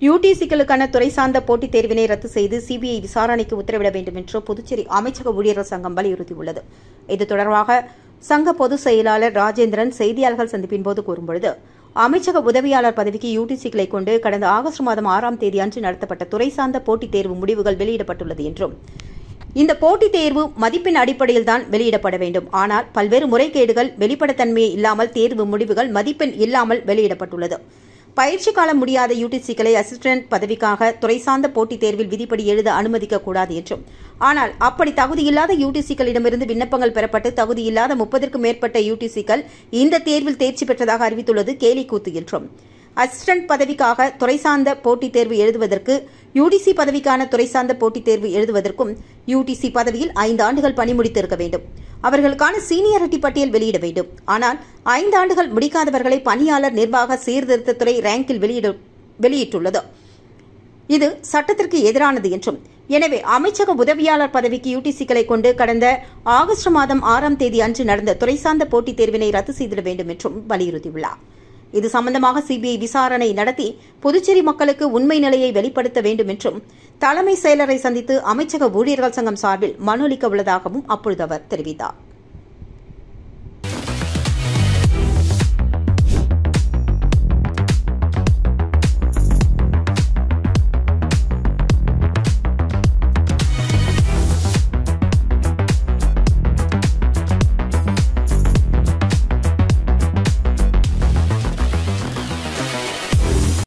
யூடிசிக்களுக்கான துறை சார்ந்த போட்டித் தேர்வினை ரத்து செய்து சிபிஐ விசாரணைக்கு உத்தரவிட வேண்டும் என்று புதுச்சேரி அமைச்சக ஊழியர்கள் சங்கம் வலியுறுத்தியுள்ளது இது தொடர்பாக சங்க பொதுச் செயலாளர் ராஜேந்திரன் செய்தியாளர்கள் சந்திப்பின்போது கூறும்பொழுது அமைச்சக உதவியாளர் பதவிக்கு யூடிசிக்களை கொண்டு கடந்த ஆகஸ்ட் மாதம் ஆறாம் தேதி அன்று நடத்தப்பட்ட துறை சார்ந்த போட்டித் தேர்வு முடிவுகள் வெளியிடப்பட்டுள்ளது என்றும் இந்த போட்டித் தேர்வு மதிப்பெண் அடிப்படையில் தான் வெளியிடப்பட வேண்டும் ஆனால் பல்வேறு முறைகேடுகள் வெளிப்படைத்தன்மை இல்லாமல் தேர்வு முடிவுகள் மதிப்பெண் இல்லாமல் வெளியிடப்பட்டுள்ளது பயிற்சி காலம் முடியாத யூடிசிக்களை அசிஸ்டன்ட் பதவிக்காக துறை சார்ந்த போட்டித் தேர்வில் விதிப்படி எழுத அனுமதிக்க கூடாது என்றும் ஆனால் அப்படி தகுதியில்லாத யூடிசிக்களிடமிருந்து விண்ணப்பங்கள் பெறப்பட்டு தகுதியில்லாத முப்பதற்கும் மேற்பட்ட யூடிசிக்கள் இந்த தேர்வில் தேர்ச்சி பெற்றதாக அறிவித்துள்ளது கேலிக்கூத்து என்றும் அசிஸ்டன்ட் பதவிக்காக துறை சார்ந்த போட்டித் தேர்வு எழுதுவதற்கு யூடிசி பதவிக்கான துறை சார்ந்த போட்டித் தேர்வு எழுதுவதற்கும் யூடிசி பதவியில் ஐந்து ஆண்டுகள் பணி முடித்திருக்க வேண்டும் அவர்களுக்கான சீனியாரிட்டி பட்டியல் வெளியிட வேண்டும் ஆனால் ஐந்து ஆண்டுகள் முடிக்காதவர்களை பணியாளர் நிர்வாக சீர்திருத்தத்துறை ரேங்கில் வெளியிட வெளியிட்டுள்ளது இது சட்டத்திற்கு எதிரானது என்றும் எனவே அமைச்சக உதவியாளர் பதவிக்கு யூடிசிக்களை கொண்டு கடந்த ஆகஸ்ட் மாதம் ஆறாம் தேதி அன்று நடந்த துறை சார்ந்த போட்டித் தேர்வினை ரத்து செய்திட வேண்டும் என்றும் வலியுறுத்தியுள்ளார் இது சம்பந்தமாக சிபிஐ விசாரணை நடத்தி புதுச்சேரி மக்களுக்கு உண்மை நிலையை வெளிப்படுத்த வேண்டும் என்றும் தலைமை செயலரை சந்தித்து அமைச்சக ஊழியர்கள் சங்கம் சார்பில் மனு அளிக்க உள்ளதாகவும் அப்பொழுது அவர் தெரிவித்தார்